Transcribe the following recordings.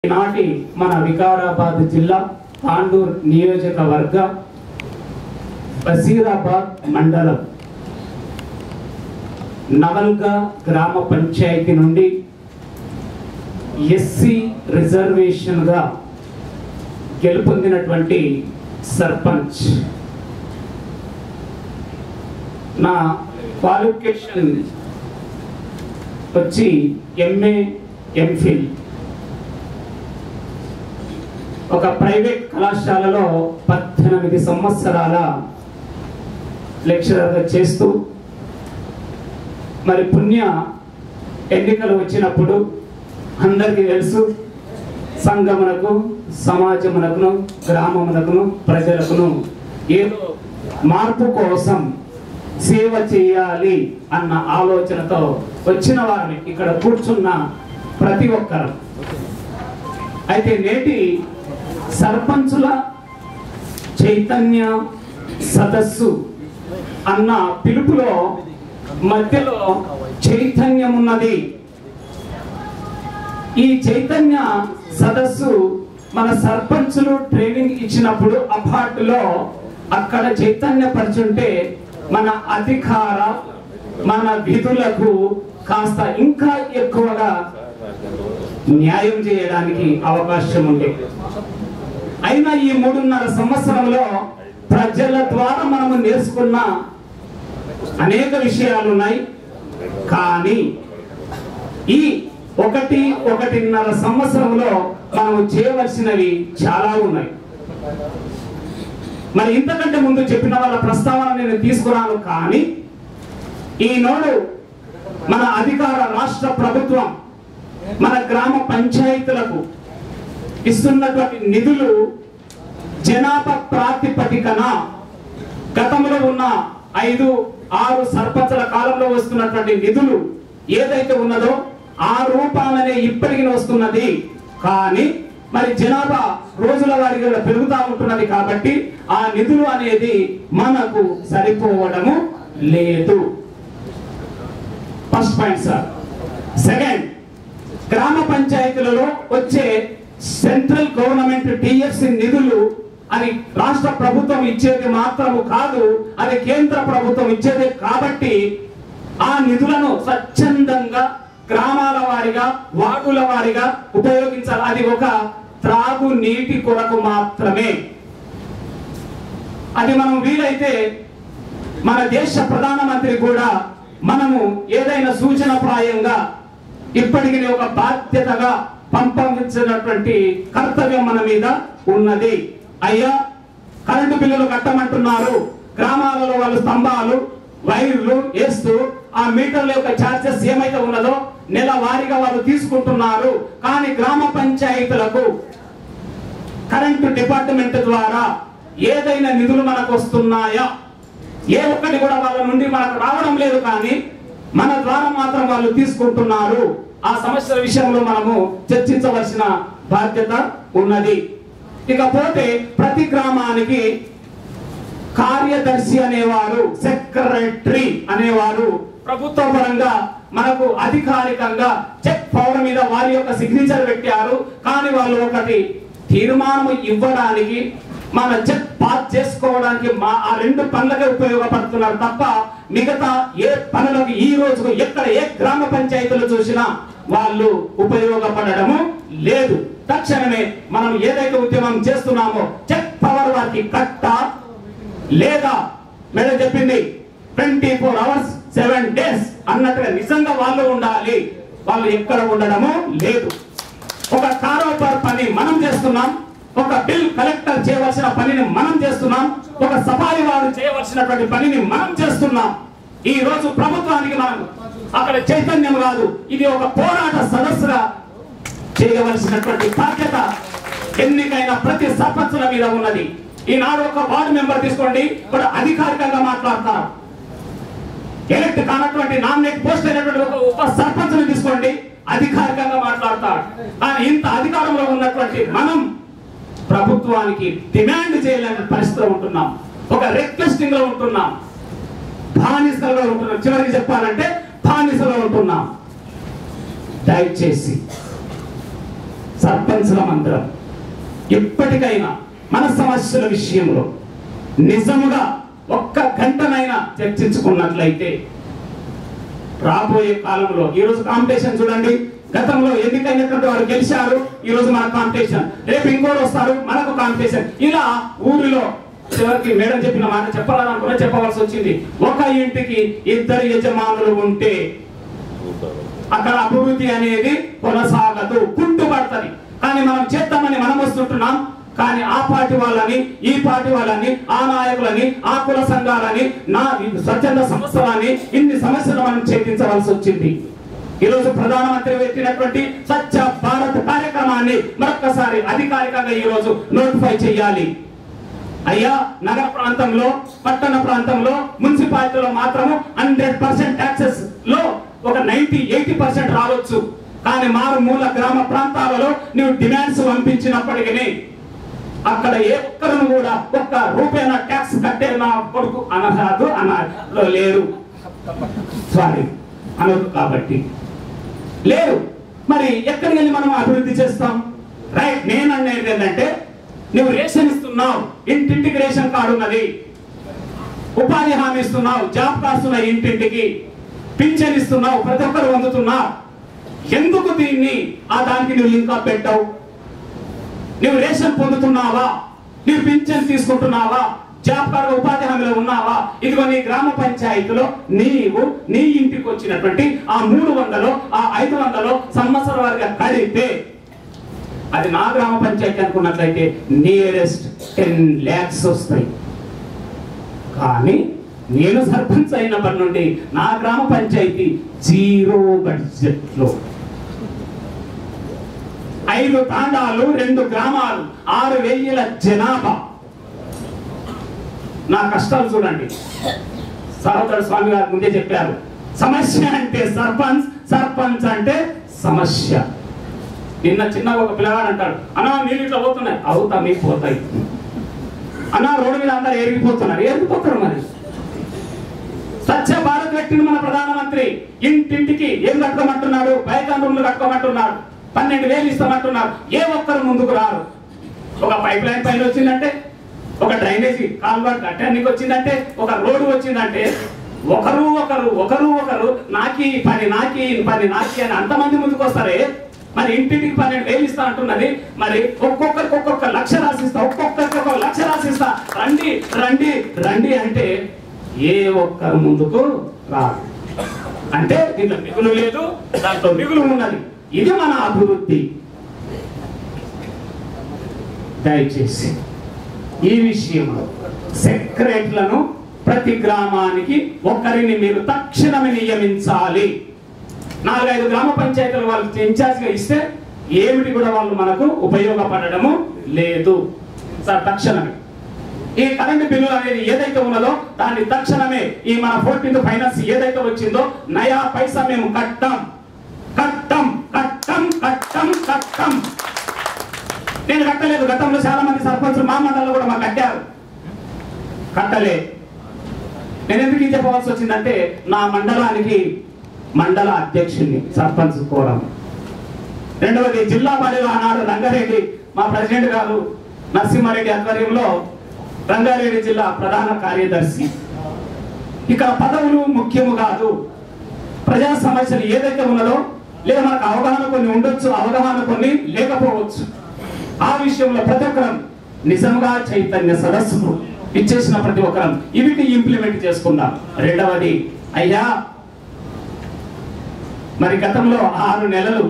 ఈనాటి మన వికారాబాద్ జిల్లా తాండూర్ నియోజకవర్గ బసీరాబాద్ మండలం నవల్గా గ్రామ పంచాయతీ నుండి ఎస్సీ రిజర్వేషన్గా గెలుపొందినటువంటి సర్పంచ్ నా క్వాలిఫికేషన్ వచ్చి ఎంఏ ఎంఫిల్ ఒక ప్రైవేట్ కళాశాలలో పద్దెనిమిది సంవత్సరాల లెక్చరర్గా చేస్తూ మరి పుణ్య ఎన్నికలు వచ్చినప్పుడు అందరికీ తెలుసు సంఘమునకు సమాజమునకును గ్రామమునకును ప్రజలకును ఏదో మార్పు కోసం సేవ చేయాలి అన్న ఆలోచనతో వచ్చిన వారిని ఇక్కడ కూర్చున్న ప్రతి ఒక్కరు అయితే నేటి సర్పంచుల చైతన్య సదస్సు అన్న పిలుపులో మధ్యలో చైతన్యం ఉన్నది ఈ చైతన్య సదస్సు మన సర్పంచులు ట్రైనింగ్ ఇచ్చినప్పుడు అపార్టులో అక్కడ చైతన్య పరుచుంటే మన అధికార మన విధులకు కాస్త ఇంకా ఎక్కువగా న్యాయం చేయడానికి అవకాశం ఉంది అయినా ఈ మూడున్నర సంవత్సరంలో ప్రజల ద్వారా మనము నేర్చుకున్న అనేక విషయాలు ఉన్నాయి కానీ ఈ ఒకటి ఒకటిన్నర సంవత్సరంలో మనము చేయవలసినవి చాలా ఉన్నాయి మరి ఇంతకంటే ముందు చెప్పిన వాళ్ళ ప్రస్తావన నేను తీసుకురాను కానీ ఈనాడు మన అధికార రాష్ట్ర ప్రభుత్వం మన గ్రామ పంచాయతీలకు ఇస్తున్నటువంటి నిధులు జనాభా ప్రాతిపదికన గతంలో ఉన్న ఐదు ఆరు సర్పంచుల కాలంలో వస్తున్నటువంటి నిధులు ఏదైతే ఉన్నదో ఆ రూపాలనే ఇప్పటికి వస్తున్నది కానీ మరి జనాభా రోజుల వారీగా పెరుగుతా ఉంటున్నది కాబట్టి ఆ నిధులు అనేది మనకు సరిపోవడము లేదు ఫస్ట్ పాయింట్ సార్ సెకండ్ గ్రామ పంచాయతీలలో వచ్చే సెంట్రల్ గవర్నమెంట్ డిఎఫ్సి నిధులు అది రాష్ట్ర ప్రభుత్వం ఇచ్చేది మాత్రము కాదు అది కేంద్ర ప్రభుత్వం ఇచ్చేది కాబట్టి ఆ నిధులను స్వచ్ఛందంగా గ్రామాల వారిగా వార్డుల వారిగా ఉపయోగించాలి అది ఒక త్రాగు నీటి కొరకు మాత్రమే అది మనం వీలైతే మన దేశ ప్రధానమంత్రి కూడా మనము ఏదైనా సూచన ప్రాయంగా ఇప్పటికీ ఒక బాధ్యతగా పంపించినటువంటి కర్తవ్యం మన మీద ఉన్నది అయ్యా కరెంటు బిల్లులు కట్టమంటున్నారు గ్రామాలలో వాళ్ళు స్తంభాలు వైర్లు వేస్తూ ఆ మీటర్ల యొక్క ఛార్జెస్ ఏమైతే ఉన్నదో నెల వారీగా వాళ్ళు తీసుకుంటున్నారు కానీ గ్రామ పంచాయతీలకు కరెంటు డిపార్ట్మెంట్ ద్వారా ఏదైనా నిధులు మనకు వస్తున్నాయా ఏ ఒక్కటి కూడా వాళ్ళ నుండి మనకు రావడం లేదు కానీ మన ద్వారా మాత్రం వాళ్ళు తీసుకుంటున్నారు ఆ సమస్యల విషయంలో మనము చర్చించవలసిన బాధ్యత ఉన్నది ఇకపోతే ప్రతి గ్రామానికి కార్యదర్శి అనేవారు సెక్రటరీ అనేవారు ప్రభుత్వ పరంగా మనకు అధికారికంగా చెక్ పవర్ మీద వారి యొక్క సిగ్నేచర్ పెట్టారు కానీ వాళ్ళు ఒకటి తీర్మానం ఇవ్వడానికి మన చెక్ పాస్ చేసుకోవడానికి మా ఆ రెండు పనులకే ఉపయోగపడుతున్నారు తప్ప మిగతా ఏ పనులకు ఈ రోజుకు ఎక్కడ ఏ గ్రామ పంచాయతీలు చూసినా వాళ్ళు ఉపయోగపడడము లేదు తక్షణమే మనం ఏదైతే ఉద్యమం చేస్తున్నామో చెక్ పవర్ వారికి కట్ట లేదా మేడం చెప్పింది twenty four hours seven days అన్నట్టుగా నిజంగా వాళ్ళు ఉండాలి వాళ్ళు ఎక్కడ ఉండడము లేదు ఒక కారోబార్ పని మనం చేస్తున్నాం ఒక బిల్ కలెక్టర్ చేయవలసిన పనిని మనం చేస్తున్నాం ఒక సఫారీ వారు చేయవలసినటువంటి పనిని మనం చేస్తున్నాం ఈ రోజు ప్రభుత్వానికి మనం అక్కడ చైతన్యం కాదు ఇది ఒక పోరాట సదస్సుగా చేయవలసినటువంటి బాధ్యత ఎన్నికైన ప్రతి సర్పంచుల మీద ఉన్నది ఈనాడు ఒక వార్డు మెంబర్ తీసుకోండి కూడా అధికారికంగా మాట్లాడతారు ఎలక్ట్ కానటువంటి నామినేట్ పోస్ట్ అయినటువంటి ఒక ఉప సర్పంచ్ని తీసుకోండి అధికారికంగా మాట్లాడతారు కానీ ఇంత అధికారంలో ఉన్నటువంటి మనం ప్రభుత్వానికి డిమాండ్ చేయలేని పరిస్థితిలో ఉంటున్నాం ఒక రిక్వెస్టింగ్ లో ఉంటున్నాం బానిసలుగా ఉంటున్నాం చివరికి చెప్పాలంటే బానిసలో ఉంటున్నాం దయచేసి సర్పంచుల మందిరం ఎప్పటికైనా మన సమస్యల విషయంలో నిజముగా ఒక్క గంటనైనా చర్చించుకున్నట్లయితే రాబోయే కాలంలో ఈ రోజు కాంపిటీషన్ చూడండి గతంలో ఎన్నికైనటువంటి వారు గెలిచారు ఈ రోజు మన కాంపిటీషన్ రేపు ఇంకోరు వస్తారు మనకు కాంపిటీషన్ ఇలా ఊరిలో చివరికి మేడం చెప్పిన మాట చెప్పాలనుకున్నా చెప్పవలసి వచ్చింది ఒక ఇంటికి ఇద్దరు యజమానులు ఉంటే అక్కడ అభివృద్ధి అనేది కొనసాగదు కుంటుపడుతుంది కానీ మనం చేద్దామని మనం వస్తుంటున్నాం కానీ ఆ పార్టీ వాళ్ళని ఈ పార్టీ వాళ్ళని ఆ నాయకులని ఆ కుల సంఘాలని నా స్వచ్ఛంద సంస్థలని ఇన్ని సమస్యలు మనం ఛేదించవలసి వచ్చింది ఈరోజు ప్రధానమంత్రి పెట్టినటువంటి స్వచ్ఛ భారత్ కార్యక్రమాన్ని మరొక్కసారి అధికారికంగా ఈ రోజు నోటిఫై చేయాలి అయ్యా నగర ప్రాంతంలో పట్టణ ప్రాంతంలో మున్సిపాలిటీలో మాత్రము హండ్రెడ్ పర్సెంట్ ట్యాక్సెస్ లో ఒక నైన్టీ ఎయిటీ పర్సెంట్ రావచ్చు కానీ మారుమూల గ్రామ ప్రాంతాలలో నువ్వు డిమాండ్స్ పంపించినప్పటికీ అక్కడ ఏ ఒక్కరు కూడా ఒక్క రూపాయన ట్యాక్స్ కట్టే నా కొడుకు అనరాదు అన్నారు లేరు సారీ అనరు కాబట్టి లేరు మరి ఎక్కడికి వెళ్ళి మనం అభివృద్ధి చేస్తాం రైట్ నేను అనేది ఏంటంటే నువ్వు రేషన్ ఇస్తున్నావు ఇంటింటికి రేషన్ కార్డు ఉన్నది ఉపాధి హామీ ఇస్తున్నావు జాబ్ కార్డ్స్ ఉన్నాయి ఇంటింటికి పింఛన్ ఇస్తున్నావు ప్రతి ఒక్కరు పొందుతున్నావు ఎందుకు దీన్ని ఆ దానికి నువ్వు ఇంకా పెట్టావు నువ్వు రేషన్ పొందుతున్నావా నువ్వు పింఛన్ తీసుకుంటున్నావా జాబ్ కార్డు ఉపాధి హామీలో ఉన్నావా ఇదిగో నీ గ్రామ పంచాయతీలో నీవు నీ ఇంటికి వచ్చినటువంటి ఆ మూడు వందలు ఆ ఐదు వందలు సంవత్సర వారిగా కడితే అది నా గ్రామ పంచాయతీ అనుకున్నట్లయితే నియరెస్ట్ టెన్ ల్యాక్స్ వస్తాయి కానీ నేను సర్పంచ్ అయినప్పటి నుండి నా గ్రామ పంచాయతీ జీరో బడ్జెట్ లో ఐదు తాండాలు రెండు గ్రామాలు ఆరు వెయ్యిల జనాభా నా కష్టాలు చూడండి సహోదర స్వామి గారు ముందే చెప్పారు సమస్య అంటే సర్పంచ్ సర్పంచ్ అంటే సమస్య నిన్న చిన్నగా ఒక పిల్లగాడు అంటాడు అన్నా నీళ్ళు ఇట్లా పోతున్నాయి అవుతా మీకు పోతాయి అన్నా రోడ్డు మీద అందరు ఎరిగిపోతున్నారు ఎరిగిపోతారు మరి స్వచ్ఛ భారత్ వ్యక్తిని మన ప్రధానమంత్రి ఇంటింటికి ఏం కట్టుకోమంటున్నాడు బయట రూమ్లు కట్టుకోమంటున్నాడు పన్నెండు వేలు ఇస్తామంటున్నారు ఏ ఒక్కరు ముందుకు రారు ఒక పైప్ లైన్ పైన వచ్చిందంటే ఒక డ్రైనేజీ కాల్వర్ కట్టడానికి వచ్చిందంటే ఒక రోడ్డు వచ్చిందంటే ఒకరు ఒకరు ఒకరు ఒకరు నాకి ఈ పని నాకి ఈ పని నాకి అని అంతమంది ముందుకు వస్తారే మరి ఇంటింటికి పన్నెండు వేలు ఇస్తా అంటున్నది మరి ఒక్కొక్కరికి ఒక్కొక్క లక్ష రాసిస్తా ఒక్కొక్కరికి ఒక్కొక్క లక్ష రాసిస్తా రండి రండి రండి అంటే ఏ ఒక్కరు ముందుకు రాదు అంటే దీంట్లో మిగులు లేదు దాంట్లో మిగులు ఉన్నది ఇది మన అభివృద్ధి దయచేసి ఈ విషయంలో సెక్రటరీలను ప్రతి గ్రామానికి ఒకరిని మీరు తక్షణమే నియమించాలి నాలుగైదు గ్రామ పంచాయతీలు వాళ్ళకి ఇన్ఛార్జ్గా ఇస్తే ఏమిటి కూడా వాళ్ళు మనకు ఉపయోగపడడము లేదు సార్ తక్షణమే ఈ కరెంట్ బిల్లు అనేది ఏదైతే ఉన్నదో దాన్ని తక్షణమే ఈ మన ఫోర్టీన్త్ ఫైనాన్స్ ఏదైతే వచ్చిందో నయా పైసా మేము కట్టం కట్టం కట్టం కట్టం కట్టం నేను కట్టలేదు గతంలో చాలా మంది సర్పంచులు మా మండలంలో కూడా మాకు కట్టారు కట్టలే నేను ఎందుకు ఇది చెప్పవలసి వచ్చిందంటే నా మండలానికి మండల అధ్యక్షుడిని సర్పంచ్ కోరం రెండవది జిల్లా పరిధిలో ఆనాడు రంగారెడ్డి మా ప్రెసిడెంట్ గారు నరసింహారెడ్డి ఆధ్వర్యంలో రంగారెడ్డి జిల్లా ప్రధాన కార్యదర్శి ఇక్కడ పదవులు ముఖ్యము కాదు ప్రజా సమస్యలు ఏదైతే ఉన్నదో లేదా మనకు అవగాహన కొన్ని ఉండొచ్చు అవగాహన కొన్ని లేకపోవచ్చు ఆ విషయంలో ప్రతి ఒక్కరం నిజంగా చైతన్య సదస్సుకు ఇచ్చేసిన ప్రతి ఒక్కరం ఇవిటి ఇంప్లిమెంట్ చేసుకుందాం రెండవది అయ్యా మరి గతంలో ఆరు నెలలు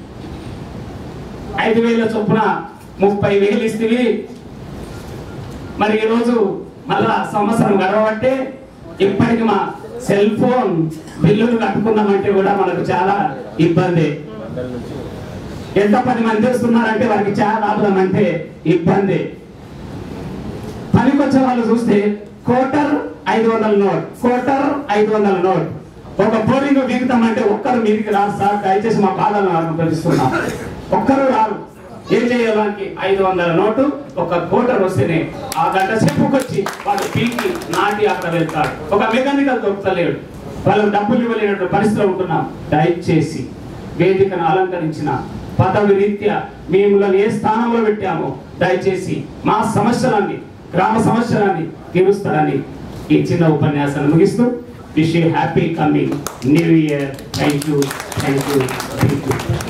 ఐదు వేల చొప్పున ముప్పై వేలు ఇస్తే మరి ఈరోజు మళ్ళా సంవత్సరం గడవబట్టే ఇప్పటికి మా సెల్ ఫోన్ బిల్లులు కట్టుకున్నామంటే కూడా మనకు చాలా ఇబ్బంది ఎంత పది మంది వస్తున్నారంటే వారికి చాలా లాభం అంటే ఇబ్బంది పనికొచ్చే వాళ్ళు చూస్తే కోటర్ ఐదు వందల నోట్ కోటర్ ఐదు వందల నోట్ ఒక బోరింగ్ బిగుతామంటే ఒక్కరు మీదికి రాదు సార్ దయచేసి మా బాధలను అనుభవిస్తున్నాం ఒక్కరు రారు ఏం చేయాలని ఐదు వందల నోటు ఒక కోటర్ వస్తేనే ఆ గంట చెప్పుకొచ్చి వాడు పీకి నాటి అక్కడ వెళ్తాడు ఒక మెకానికల్ దొరుకుతలేడు వాళ్ళు డబ్బులు ఇవ్వలేనటువంటి పరిస్థితిలో ఉంటున్నాం దయచేసి వేదికను అలంకరించిన పదవి రీత్యా మిమ్మల్ని ఏ స్థానంలో పెట్టామో దయచేసి మా సమస్యలన్నీ గ్రామ సమస్యలన్నీ తీరుస్తారని ఈ చిన్న ఉపన్యాసాన్ని ముగిస్తూ wish you happy coming new year thank you thank you thank you